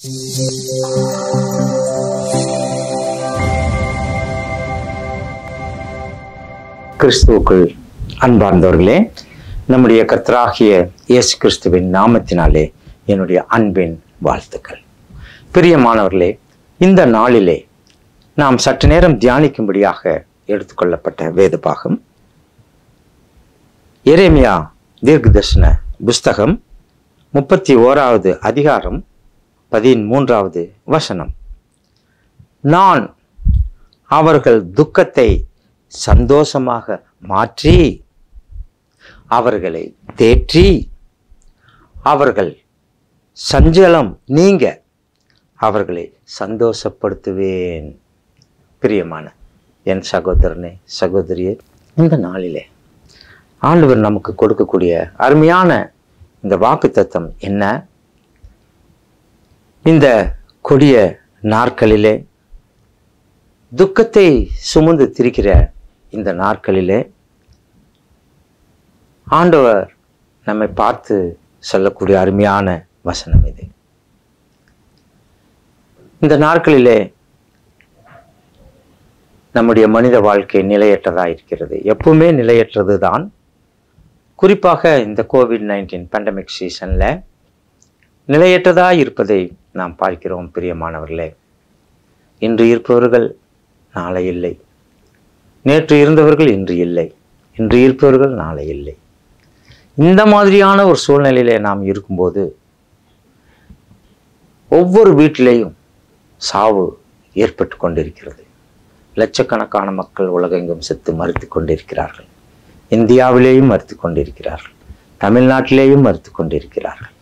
கிறிஸ்துவுக்குள் அன்பார்ந்தவர்களே நம்முடைய கர்த்தராகிய இயேசு கிறிஸ்துவின் நாமத்தினாலே என்னுடைய அன்பின் வாழ்த்துக்கள் பிரியமானவர்களே இந்த நாளிலே நாம் சற்று நேரம் தியானிக்கும்படியாக எடுத்துக்கொள்ளப்பட்ட வேத பாகம் எரேமியா தீர்க்கதர்சன புஸ்தகம் முப்பத்தி ஓராவது அதிகாரம் பதிமூன்றாவது வசனம் நான் அவர்கள் துக்கத்தை சந்தோஷமாக மாற்றி அவர்களை தேற்றி அவர்கள் சஞ்சலம் நீங்க அவர்களை சந்தோஷப்படுத்துவேன் பிரியமான என் சகோதரனே சகோதரியே இந்த நாளிலே ஆண்டவர் நமக்கு கொடுக்கக்கூடிய அருமையான இந்த வாக்கு தத்தம் என்ன இந்த கொடிய நாட்களிலே துக்கத்தை சுமந்து திரிக்கிற இந்த நாட்களிலே ஆண்டவர் நம்மை பார்த்து சொல்லக்கூடிய அருமையான வசனம் இது இந்த நாட்களிலே நம்முடைய மனித வாழ்க்கை நிலையற்றதா இருக்கிறது எப்பவுமே நிலையற்றது தான் குறிப்பாக இந்த கோவிட் நைன்டீன் பேண்டமிக் சீசன்ல நிலையற்றதா இருப்பதை நாம் பார்க்கிறோம் பிரியமானவர்களே இன்று இருப்பவர்கள் நாளை இல்லை நேற்று இருந்தவர்கள் இன்று இல்லை இன்று இருப்பவர்கள் நாளை இல்லை இந்த மாதிரியான ஒரு சூழ்நிலையிலே நாம் இருக்கும்போது ஒவ்வொரு வீட்டிலேயும் சாவு ஏற்பட்டு கொண்டிருக்கிறது லட்சக்கணக்கான மக்கள் உலகெங்கும் செத்து மறுத்து கொண்டிருக்கிறார்கள் இந்தியாவிலேயும் மறுத்து கொண்டிருக்கிறார்கள் தமிழ்நாட்டிலேயும் மறுத்து கொண்டிருக்கிறார்கள்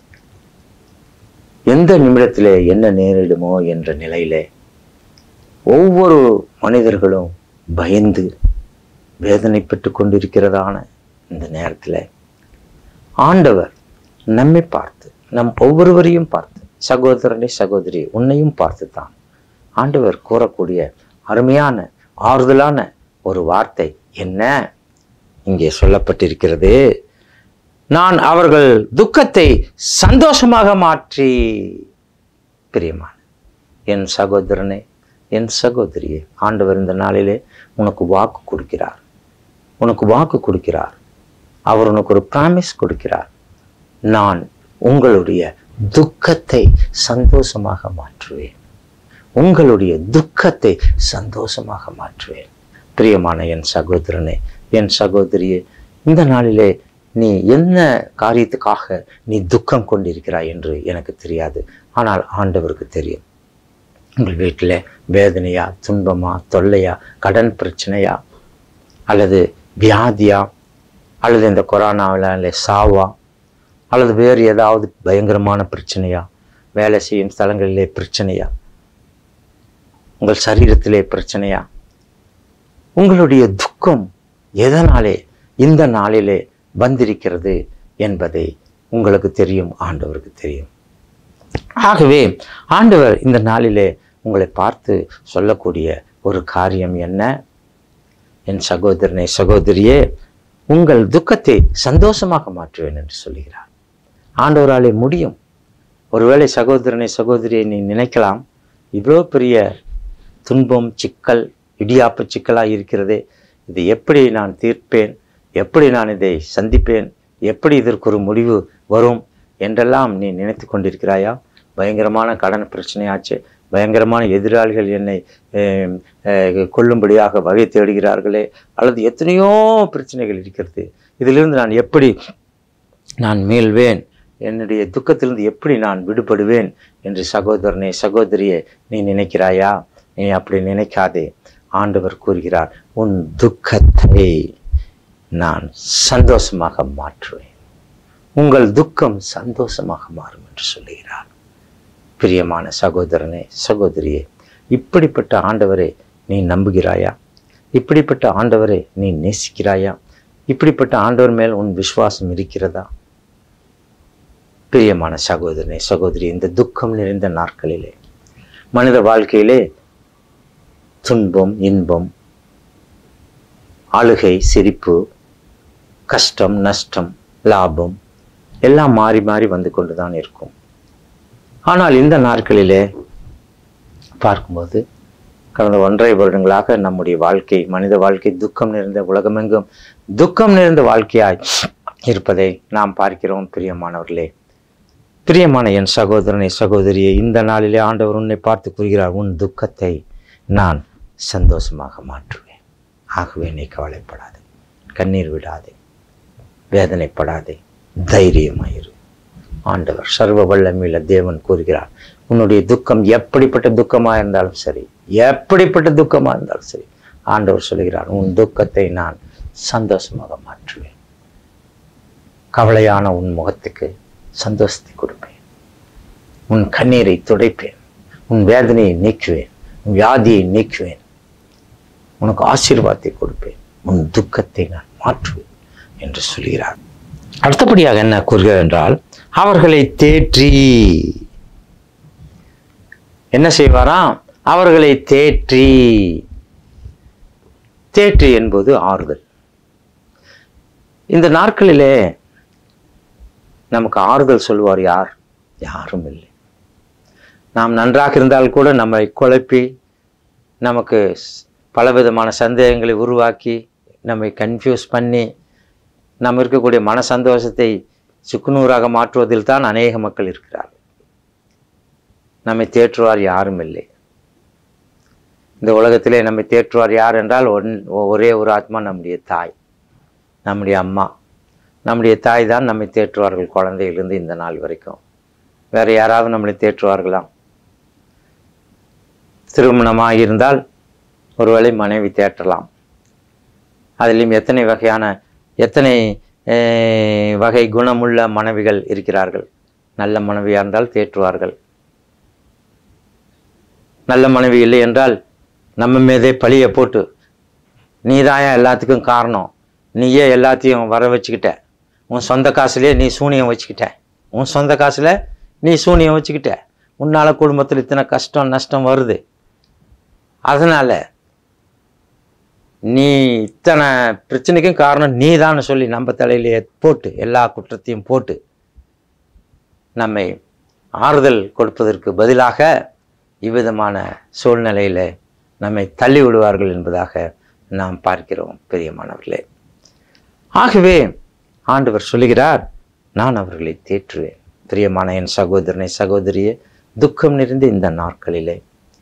எந்த நிமிடத்திலே என்ன நேரிடுமோ என்ற நிலையிலே ஒவ்வொரு மனிதர்களும் பயந்து வேதனைப்பட்டு கொண்டிருக்கிறதான இந்த நேரத்தில் ஆண்டவர் நம்மை பார்த்து நம் ஒவ்வொருவரையும் பார்த்து சகோதரனை சகோதரி உன்னையும் பார்த்து தான் ஆண்டவர் கூறக்கூடிய அருமையான ஆறுதலான ஒரு வார்த்தை என்ன இங்கே சொல்லப்பட்டிருக்கிறது நான் அவர்கள் துக்கத்தை சந்தோஷமாக மாற்றி பிரியமான என் சகோதரனே என் சகோதரியே ஆண்டவர் இந்த நாளிலே உனக்கு வாக்கு கொடுக்கிறார் உனக்கு வாக்கு கொடுக்கிறார் அவர் உனக்கு ஒரு ப்ராமிஸ் கொடுக்கிறார் நான் உங்களுடைய துக்கத்தை சந்தோஷமாக மாற்றுவேன் உங்களுடைய துக்கத்தை சந்தோஷமாக மாற்றுவேன் பிரியமான என் சகோதரனே என் சகோதரியே இந்த நாளிலே நீ என்ன காரியத்துக்காக நீ துக்கம் கொண்டிருக்கிறாய் என்று எனக்கு தெரியாது ஆனால் ஆண்டவருக்கு தெரியும் உங்கள் வீட்டில் வேதனையா துன்பமா தொல்லையா கடன் பிரச்சனையா அல்லது வியாதியா அல்லது இந்த கொரோனாவில் சாவா அல்லது வேறு ஏதாவது பயங்கரமான பிரச்சனையா வேலை செய்யும் ஸ்தலங்களிலே பிரச்சனையா உங்கள் சரீரத்திலே பிரச்சனையா உங்களுடைய துக்கம் எதனாலே இந்த நாளிலே வந்திருக்கிறது என்பதை உங்களுக்கு தெரியும் ஆண்டவருக்கு தெரியும் ஆகவே ஆண்டவர் இந்த நாளிலே உங்களை பார்த்து சொல்லக்கூடிய ஒரு காரியம் என்ன என் சகோதரனை சகோதரியே உங்கள் துக்கத்தை சந்தோஷமாக மாற்றுவேன் என்று சொல்லுகிறார் ஆண்டவராலே முடியும் ஒருவேளை சகோதரனை சகோதரியை நீ நினைக்கலாம் இவ்வளோ பெரிய துன்பம் சிக்கல் இடியாப்பு சிக்கலாக இருக்கிறதே இது எப்படி நான் தீர்ப்பேன் எப்படி நான் இதை சந்திப்பேன் எப்படி இதற்கு ஒரு முடிவு வரும் என்றெல்லாம் நீ நினைத்து கொண்டிருக்கிறாயா பயங்கரமான கடன் பிரச்சனையாச்சு பயங்கரமான எதிராளிகள் என்னை அஹ், அஹ், கொல்லும்படியாக வகை தேடுகிறார்களே அல்லது எத்தனையோ பிரச்சனைகள் இருக்கிறது இதிலிருந்து நான் எப்படி நான் மீள்வேன் என்னுடைய துக்கத்திலிருந்து எப்படி நான் விடுபடுவேன் என்று சகோதரனே சகோதரியே நீ நினைக்கிறாயா நீ அப்படி நினைக்காதே ஆண்டவர் கூறுகிறார் உன் துக்கத்தை நான் சந்தோஷமாக மாற்றுவேன் உங்கள் துக்கம் சந்தோஷமாக மாறும் என்று சொல்லுகிறார் பிரியமான சகோதரனே சகோதரியே இப்படிப்பட்ட ஆண்டவரை நீ நம்புகிறாயா இப்படிப்பட்ட ஆண்டவரை நீ நேசிக்கிறாயா இப்படிப்பட்ட ஆண்டவர் மேல் உன் விசுவாசம் இருக்கிறதா பிரியமான சகோதரனே சகோதரி இந்த துக்கம் நிறைந்த நாட்களிலே மனித வாழ்க்கையிலே துன்பம் இன்பம் அழுகை சிரிப்பு கஷ்டம் நஷ்டம் லாபம் எல்லாம் மாறி மாறி வந்து கொண்டு தான் இருக்கும் ஆனால் இந்த நாட்களிலே பார்க்கும்போது கடந்த ஒன்றரை வருடங்களாக நம்முடைய வாழ்க்கை மனித வாழ்க்கை துக்கம் நிறைந்த உலகமெங்கும் துக்கம் நிறைந்த வாழ்க்கையாய் இருப்பதை நாம் பார்க்கிறோம் பிரியமானவர்களே பிரியமான என் சகோதரனை சகோதரியை இந்த நாளிலே ஆண்டவர் உன்னை பார்த்து கூறுகிறார் உன் துக்கத்தை நான் சந்தோஷமாக மாற்றுவேன் ஆகவே நீ கவலைப்படாதே கண்ணீர் விடாதே வேதனைப்படாதே தைரியமாயிரு ஆண்டவர் சர்வ வல்லமையுள்ள தேவன் கூறுகிறார் உன்னுடைய துக்கம் எப்படிப்பட்ட துக்கமா இருந்தாலும் சரி எப்படிப்பட்ட துக்கமா இருந்தாலும் சரி ஆண்டவர் சொல்கிறார் உன் துக்கத்தை நான் சந்தோஷமாக மாற்றுவேன் கவலையான உன் முகத்துக்கு சந்தோஷத்தை கொடுப்பேன் உன் கண்ணீரை துடைப்பேன் உன் வேதனையை நீக்குவேன் உன் வியாதியை நீக்குவேன் உனக்கு ஆசீர்வாதத்தை கொடுப்பேன் உன் துக்கத்தை நான் மாற்றுவேன் என்று சொல்கிறார் அடுத்தபடியாக என்ன கூறுகிறார் என்றால் அவர்களை தேற்றி என்ன செய்வாராம் அவர்களை தேற்றி தேற்றி என்பது ஆறுதல் இந்த நாட்களிலே நமக்கு ஆறுதல் சொல்வார் யார் யாரும் இல்லை நாம் நன்றாக இருந்தால் கூட நம்மை குழப்பி நமக்கு ஸ்- பலவிதமான சந்தேகங்களை உருவாக்கி நம்மை கன்ஃபியூஸ் பண்ணி நம்ம இருக்கக்கூடிய மன சந்தோஷத்தை சுக்குநூறாக மாற்றுவதில் தான் அநேக மக்கள் இருக்கிறார்கள் நம்மை தேற்றுவார் யாரும் இல்லை இந்த உலகத்திலே நம்மை தேற்றுவார் யார் என்றால் ஒன் ஒரே ஒரு ஆத்மா நம்முடைய தாய் நம்முடைய அம்மா நம்முடைய தாய் தான் நம்மை தேற்றுவார்கள் குழந்தையிலிருந்து இந்த நாள் வரைக்கும் வேற யாராவது நம்மளை தேற்றுவார்களாம் திருமணமாக இருந்தால் ஒருவேளை மனைவி தேற்றலாம் அதிலும் எத்தனை வகையான எத்தனை அஹ், வகை குணமுள்ள மனைவிகள் இருக்கிறார்கள் நல்ல மனைவியாக இருந்தால் தேற்றுவார்கள் நல்ல மனைவி இல்லை என்றால் நம்ம மீதே பழியை போட்டு நீதாயா எல்லாத்துக்கும் காரணம் நீயே எல்லாத்தையும் வர வச்சுக்கிட்ட உன் சொந்த காசுலயே நீ சூனியம் வச்சுக்கிட்ட உன் சொந்த காசுல நீ சூனியம் வச்சுக்கிட்ட உன்னால குடும்பத்தில் இத்தனை கஷ்டம் நஷ்டம் வருது அதனால நீ இத்தனை பிரச்சனைக்கும் காரணம் நீதான்னு சொல்லி நம்ம தலையிலேயே போட்டு எல்லா குற்றத்தையும் போட்டு நம்மை ஆறுதல் கொடுப்பதற்கு பதிலாக இவ்விதமான சூழ்நிலையில நம்மை தள்ளி விடுவார்கள் என்பதாக நாம் பார்க்கிறோம் பிரியமானவர்களே ஆகவே ஆண்டவர் சொல்லுகிறார் நான் அவர்களை தேற்றுவேன் பிரியமான என் சகோதரனை சகோதரியே துக்கம் நிறைந்த இந்த நாட்களிலே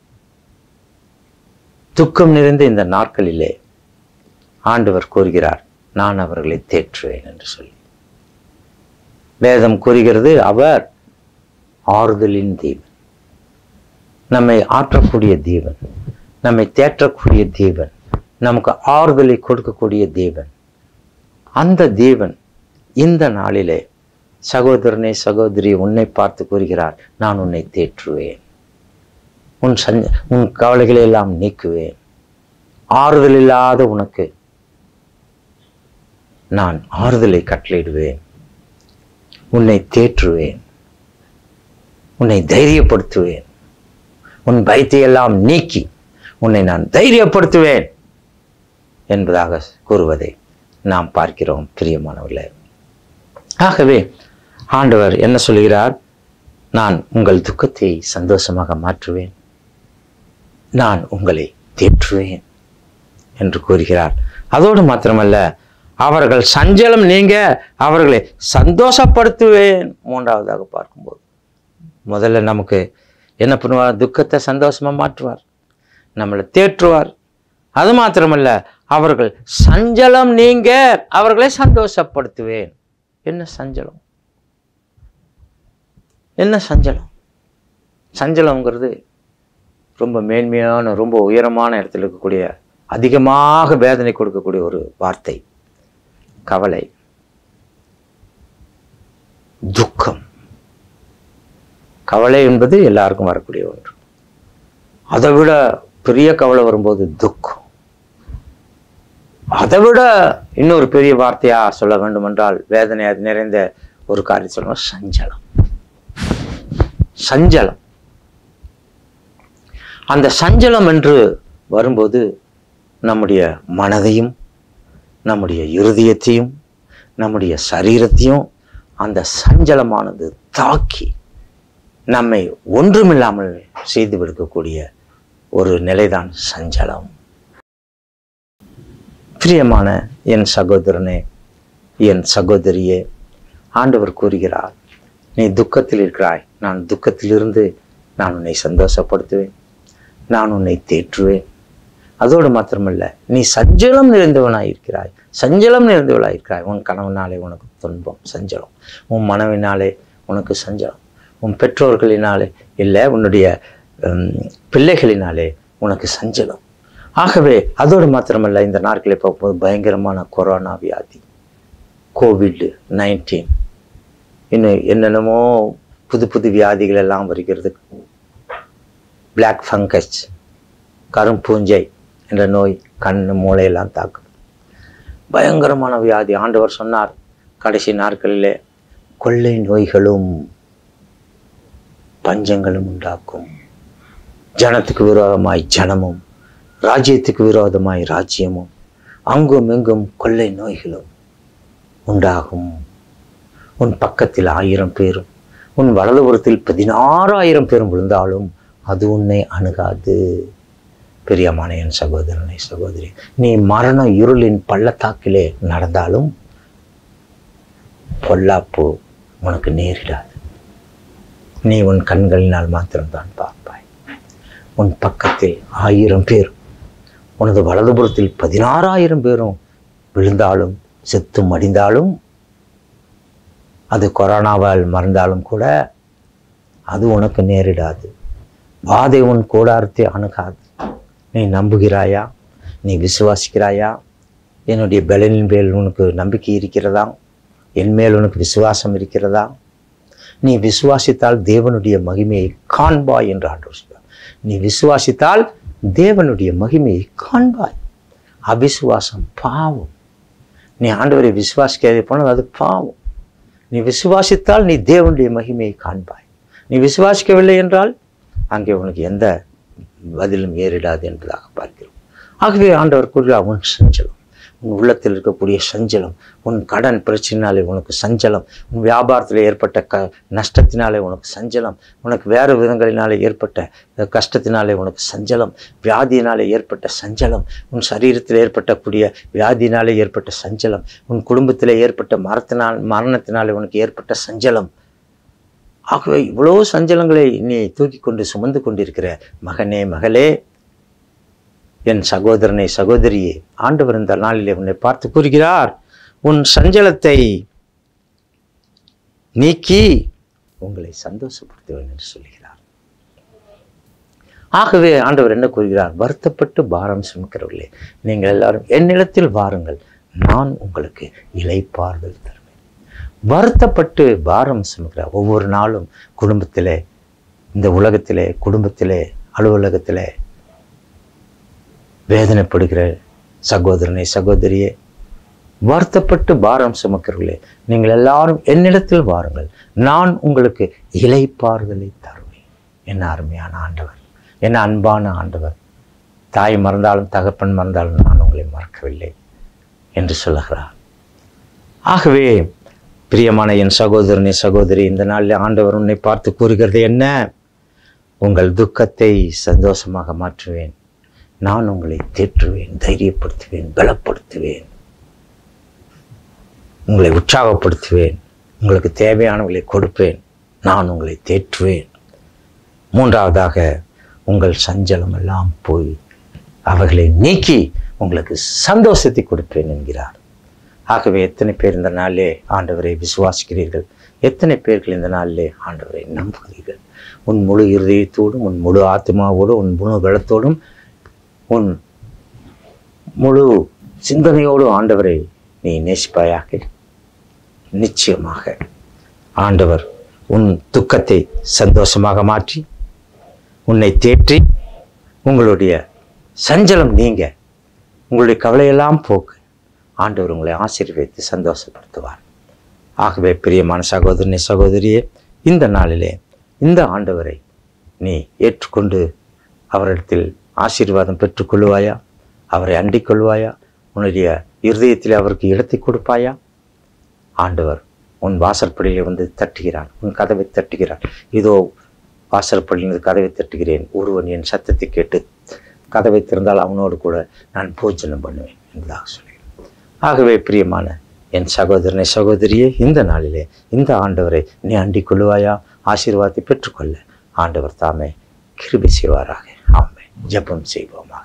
துக்கம் நிறைந்த இந்த நாட்களிலே ஆண்டவர் கூறுகிறார் நான் அவர்களை தேற்றுவேன் என்று சொல்லி வேதம் கூறுகிறது அவர் ஆறுதலின் தேவன் நம்மை ஆற்றக்கூடிய தேவன் நம்மை தேற்றக்கூடிய தேவன் நமக்கு ஆறுதலை கொடுக்கக்கூடிய தேவன் அந்த தேவன் இந்த நாளிலே சகோதரனே சகோதரி உன்னை பார்த்து கூறுகிறார் நான் உன்னை தேற்றுவேன் உன் சஞ்ச உன் கவலைகளை எல்லாம் நீக்குவேன் ஆறுதல் இல்லாத உனக்கு நான் ஆறுதலை கட்டளையிடுவேன் உன்னை தேற்றுவேன் உன்னை தைரியப்படுத்துவேன் உன் பயத்தை எல்லாம் நீக்கி உன்னை நான் தைரியப்படுத்துவேன் என்பதாக கூறுவதை நாம் பார்க்கிறோம் பிரியமானவர்களே ஆகவே ஆண்டவர் என்ன சொல்கிறார் நான் உங்கள் துக்கத்தை சந்தோஷமாக மாற்றுவேன் நான் உங்களை தேற்றுவேன் என்று கூறுகிறார் அதோடு மாத்திரமல்ல அவர்கள் சஞ்சலம் நீங்க அவர்களை சந்தோஷப்படுத்துவேன் மூன்றாவதாக பார்க்கும்போது முதல்ல நமக்கு என்ன பண்ணுவார் துக்கத்தை சந்தோஷமா மாற்றுவார் நம்மளை தேற்றுவார் அது மாத்திரமல்ல அவர்கள் சஞ்சலம் நீங்க அவர்களை சந்தோஷப்படுத்துவேன் என்ன சஞ்சலம் என்ன சஞ்சலம் சஞ்சலம்ங்கிறது ரொம்ப மேன்மையான ரொம்ப உயரமான இடத்துல இருக்கக்கூடிய அதிகமாக வேதனை கொடுக்கக்கூடிய ஒரு வார்த்தை கவலை துக்கம் கவலை என்பது எல்லாருக்கும் வரக்கூடிய ஒன்று அதை விட பெரிய கவலை வரும்போது துக்கம் அதை விட இன்னொரு பெரிய வார்த்தையா சொல்ல வேண்டும் என்றால் வேதனை அது நிறைந்த ஒரு காரியம் சொல்லணும் சஞ்சலம் சஞ்சலம் அந்த சஞ்சலம் என்று வரும்போது நம்முடைய மனதையும் நம்முடைய இருதயத்தையும் நம்முடைய சரீரத்தையும் அந்த சஞ்சலமானது தாக்கி நம்மை ஒன்றுமில்லாமல் செய்து விடுக்கக்கூடிய ஒரு நிலைதான் சஞ்சலம் பிரியமான என் சகோதரனே என் சகோதரியே ஆண்டவர் கூறுகிறார் நீ துக்கத்தில் இருக்கிறாய் நான் துக்கத்திலிருந்து நான் உன்னை சந்தோஷப்படுத்துவேன் நான் உன்னை தேற்றுவேன் அதோடு மாத்திரமல்ல நீ சஞ்சலம் நிறைந்தவனாய் இருக்கிறாய் சஞ்சலம் நிறைந்தவளாய் இருக்கிறாய் உன் கணவனாலே உனக்கு துன்பம் சஞ்சலம் உன் மனைவினாலே உனக்கு சஞ்சலம் உன் பெற்றோர்களினாலே இல்லை உன்னுடைய ஹம், பிள்ளைகளினாலே உனக்கு சஞ்சலம் ஆகவே அதோடு மாத்திரமல்ல இந்த நாட்களில் பார்க்கும்போது பயங்கரமான கொரோனா வியாதி கோவிட் நைன்டீன் இன்னும் என்னென்னமோ புது புது வியாதிகள் எல்லாம் வருகிறது பிளாக் ஃபங்கஸ் கரும்பூஞ்சை என்ற நோய் கண் மூளையெல்லாம் தாக்குது பயங்கரமான வியாதி ஆண்டவர் சொன்னார் கடைசி நாட்களிலே கொள்ளை நோய்களும் பஞ்சங்களும் உண்டாக்கும் ஜனத்துக்கு விரோதமாய் ஜனமும் ராஜ்யத்துக்கு விரோதமாய் ராஜ்யமும் அங்கும் இங்கும் கொள்ளை நோய்களும் உண்டாகும் உன் பக்கத்தில் ஆயிரம் பேரும் உன் வலதுபுறத்தில் பதினாறாயிரம் பேரும் விழுந்தாலும் அது உன்னை அணுகாது பிரியமான என் சகோதரனை சகோதரி நீ மரண இருளின் பள்ளத்தாக்கிலே நடந்தாலும் பொல்லாப்பு உனக்கு நேரிடாது நீ உன் கண்களினால் மாத்திரம்தான் பார்ப்பாய் உன் பக்கத்தில் ஆயிரம் பேர் உனது வலதுபுறத்தில் பதினாறாயிரம் பேரும் விழுந்தாலும் செத்து மடிந்தாலும் அது கொரோனாவால் மறந்தாலும் கூட அது உனக்கு நேரிடாது வாதை உன் கூடாரத்தை அணுகாது நீ நம்புகிறாயா நீ விசுவாசிக்கிறாயா என்னுடைய பலனின் மேல் உனக்கு நம்பிக்கை இருக்கிறதா என் மேல் உனக்கு விசுவாசம் இருக்கிறதா நீ விசுவாசித்தால் தேவனுடைய மகிமையை காண்பாய் என்று ஆண்டவர் சொல்றார் நீ விசுவாசித்தால் தேவனுடைய மகிமையை காண்பாய் அவிசுவாசம் பாவம் நீ ஆண்டவரை விசுவாசிக்காதே போனால் அது பாவம் நீ விசுவாசித்தால் நீ தேவனுடைய மகிமையை காண்பாய் நீ விசுவாசிக்கவில்லை என்றால் அங்கே உனக்கு எந்த பதிலும் ஏறிடாது என்பதாக பார்க்கிறோம் ஆகவே ஆண்டவர் கூறுகிறார் உன் சஞ்சலம் உன் உள்ளத்தில் இருக்கக்கூடிய சஞ்சலம் உன் கடன் பிரச்சனைனாலே உனக்கு சஞ்சலம் உன் வியாபாரத்தில் ஏற்பட்ட க நஷ்டத்தினாலே உனக்கு சஞ்சலம் உனக்கு வேறு விதங்களினாலே ஏற்பட்ட அஹ், கஷ்டத்தினாலே உனக்கு சஞ்சலம் வியாதியினாலே ஏற்பட்ட சஞ்சலம் உன் சரீரத்தில் ஏற்பட்டக்கூடிய வியாதியினாலே ஏற்பட்ட சஞ்சலம் உன் குடும்பத்தில் ஏற்பட்ட மரத்தினால் மரணத்தினாலே உனக்கு ஏற்பட்ட சஞ்சலம் ஆகவே இவ்வளோ சஞ்சலங்களை நீ தூக்கி கொண்டு சுமந்து கொண்டிருக்கிற மகனே மகளே என் சகோதரனை சகோதரியே ஆண்டவர் இந்த நாளிலே உன்னை பார்த்து கூறுகிறார் உன் சஞ்சலத்தை நீக்கி உங்களை சந்தோஷப்படுத்துவேன் என்று சொல்கிறார் ஆகவே ஆண்டவர் என்ன கூறுகிறார் வருத்தப்பட்டு பாரம் சுமக்கிறவர்களே நீங்கள் எல்லாரும் என்னிடத்தில் வாருங்கள் நான் உங்களுக்கு இலைப்பாறுதல் தருவேன் வருத்தப்பட்டு பாரம் சுமக்கிற ஒவ்வொரு நாளும் குடும்பத்திலே இந்த உலகத்திலே குடும்பத்திலே அலுவலகத்திலே வேதனைப்படுகிற சகோதரனை சகோதரியே வருத்தப்பட்டு பாரம் சுமக்கிறவர்களே நீங்கள் எல்லாரும் என்னிடத்தில் வாருங்கள் நான் உங்களுக்கு இலைப்பாறுதலை தருவேன் என்ன அருமையான ஆண்டவர் என்ன அன்பான ஆண்டவர் தாய் மறந்தாலும் தகப்பன் மறந்தாலும் நான் உங்களை மறக்கவில்லை என்று சொல்லுகிறார் ஆகவே பிரியமான என் சகோதரனே சகோதரி இந்த நாளில் ஆண்டவர் உன்னை பார்த்து கூறுகிறது என்ன உங்கள் துக்கத்தை சந்தோஷமாக மாற்றுவேன் நான் உங்களை தேற்றுவேன் தைரியப்படுத்துவேன் பலப்படுத்துவேன் உங்களை உற்சாகப்படுத்துவேன் உங்களுக்கு தேவையானவர்களை கொடுப்பேன் நான் உங்களை தேற்றுவேன் மூன்றாவதாக உங்கள் சஞ்சலம் எல்லாம் போய் அவைகளை நீக்கி உங்களுக்கு சந்தோஷத்தை கொடுப்பேன் என்கிறார் ஆகவே எத்தனை பேர் இந்த நாளிலே ஆண்டவரை விசுவாசிக்கிறீர்கள் எத்தனை பேர்கள் இந்த நாளிலே ஆண்டவரை நம்புகிறீர்கள் உன் முழு இருதயத்தோடும் உன் முழு ஆத்மாவோடும் உன் முழு பலத்தோடும் உன் முழு சிந்தனையோடும் ஆண்டவரை நீ நேசிப்பாயாக நிச்சயமாக ஆண்டவர் உன் துக்கத்தை சந்தோஷமாக மாற்றி உன்னை தேற்றி உங்களுடைய சஞ்சலம் நீங்க உங்களுடைய கவலையெல்லாம் போக்கு ஆண்டவர் உங்களை ஆசீர்வதித்து சந்தோஷப்படுத்துவார் ஆகவே பிரியமான சகோதரனே சகோதரியே இந்த நாளிலே இந்த ஆண்டவரை நீ ஏற்றுக்கொண்டு அவரிடத்தில் ஆசீர்வாதம் பெற்றுக்கொள்வாயா அவரை அண்டிக் கொள்வாயா உன்னுடைய இருதயத்தில் அவருக்கு இடத்தை கொடுப்பாயா ஆண்டவர் உன் வாசற்படியிலே வந்து தட்டுகிறார் உன் கதவை தட்டுகிறார் இதோ வாசற்பள்ளியிலிருந்து கதவை தட்டுகிறேன் ஒருவன் என் சத்தத்தை கேட்டு கதவை திறந்தால் அவனோடு கூட நான் போஜனம் பண்ணுவேன் என்பதாக சொல்கிறேன் ஆகவே பிரியமான என் சகோதரனை சகோதரியே இந்த நாளிலே இந்த ஆண்டவரை நீ அண்டிக் கொள்ளுவாயா ஆசீர்வாதத்தை பெற்றுக்கொள்ள ஆண்டவர் தாமே கிருபை செய்வாராக ஆமே ஜெபம் செய்வோமாக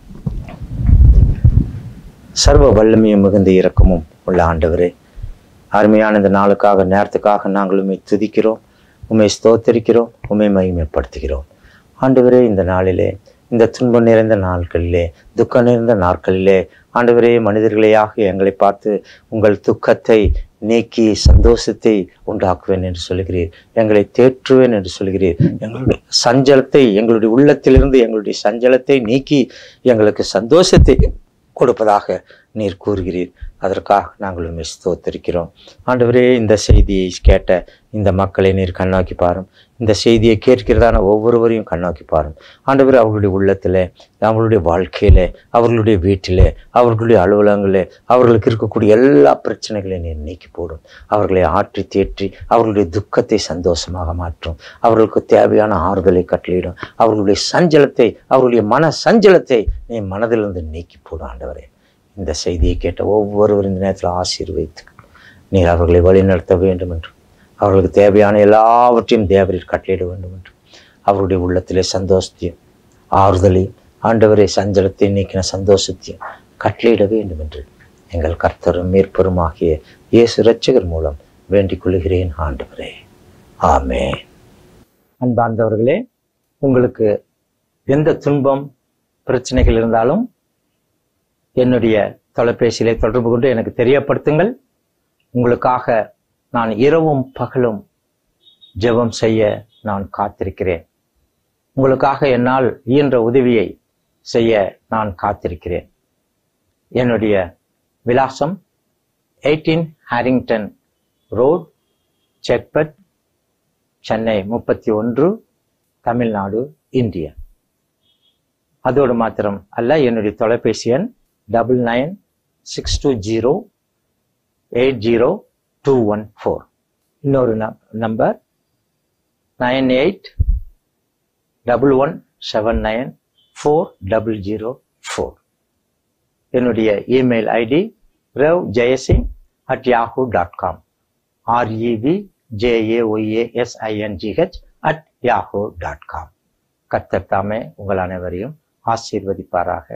சர்வ வல்லமையும் மிகுந்த இரக்கமும் உள்ள ஆண்டவரே அருமையான இந்த நாளுக்காக நேரத்துக்காக நாங்கள் உண்மை துதிக்கிறோம் உண்மை ஸ்தோத்தரிக்கிறோம் உண்மை மகிமைப்படுத்துகிறோம் ஆண்டவரே இந்த நாளிலே இந்த துன்பம் நிறைந்த நாட்களிலே துக்கம் நிறைந்த நாட்களிலே ஆண்டவரே மனிதர்களையாக எங்களை பார்த்து உங்கள் துக்கத்தை நீக்கி சந்தோஷத்தை உண்டாக்குவேன் என்று சொல்கிறீர் எங்களை தேற்றுவேன் என்று சொல்கிறீர் எங்களுடைய சஞ்சலத்தை எங்களுடைய உள்ளத்திலிருந்து எங்களுடைய சஞ்சலத்தை நீக்கி எங்களுக்கு சந்தோஷத்தை கொடுப்பதாக நீர் கூறுகிறீர் அதற்காக நாங்கள் உண்மை ஸ்தோத்தரிக்கிறோம் ஆண்டவரே இந்த செய்தியை கேட்ட இந்த மக்களை நீர் கண்ணோக்கி பாரும் இந்த செய்தியை கேட்கிறதான ஒவ்வொருவரையும் கண்ணோக்கி பாரும் ஆண்டவர் அவர்களுடைய உள்ளத்தில் அவர்களுடைய வாழ்க்கையில அவர்களுடைய வீட்டிலே அவர்களுடைய அலுவலகங்களே அவர்களுக்கு இருக்கக்கூடிய எல்லா பிரச்சனைகளையும் நீர் நீக்கி போடும் அவர்களை ஆற்றி தேற்றி அவர்களுடைய துக்கத்தை சந்தோஷமாக மாற்றும் அவர்களுக்கு தேவையான ஆறுதலை கட்டளையிடும் அவர்களுடைய சஞ்சலத்தை அவர்களுடைய மன சஞ்சலத்தை நீ மனதிலிருந்து நீக்கி போடும் ஆண்டவரே இந்த செய்தியை கேட்ட ஒவ்வொருவரும் இந்த நேரத்தில் ஆசீர்வதித்து நீர் அவர்களை வழிநடத்த வேண்டும் என்று அவர்களுக்கு தேவையான எல்லாவற்றையும் தேவரில் கட்டளையிட வேண்டும் என்று அவருடைய உள்ளத்திலே சந்தோஷத்தையும் ஆறுதலையும் ஆண்டவரை சஞ்சலத்தை நீக்கின சந்தோஷத்தையும் கட்டளையிட வேண்டும் என்று எங்கள் கர்த்தரும் மேற்பெரும் ஆகிய இயேசு இரட்சகர் மூலம் வேண்டிக் கொள்கிறேன் ஆண்டவரே ஆமே அன்பார்ந்தவர்களே உங்களுக்கு எந்த துன்பம் பிரச்சனைகள் இருந்தாலும் என்னுடைய தொலைபேசியிலே தொடர்பு கொண்டு எனக்கு தெரியப்படுத்துங்கள் உங்களுக்காக நான் இரவும் பகலும் ஜெபம் செய்ய நான் காத்திருக்கிறேன் உங்களுக்காக என்னால் இயன்ற உதவியை செய்ய நான் காத்திருக்கிறேன் என்னுடைய விலாசம் eighteen Harrington road Chetpet Chennai முப்பத்தி ஒன்று தமிழ்நாடு இந்தியா அதோடு மாத்திரம் அல்ல என்னுடைய தொலைபேசி எண் double nine six two zero eight zero two one four இன்னொரு number nine eight double one seven nine four double zero four என்னுடைய email ID ரவ் Jayasingh at Yahoo dot com REV JAYASINGH at Yahoo dot com கத்தத்தாமே உங்கள் அனைவரையும் ஆசீர்வதிப்பாராக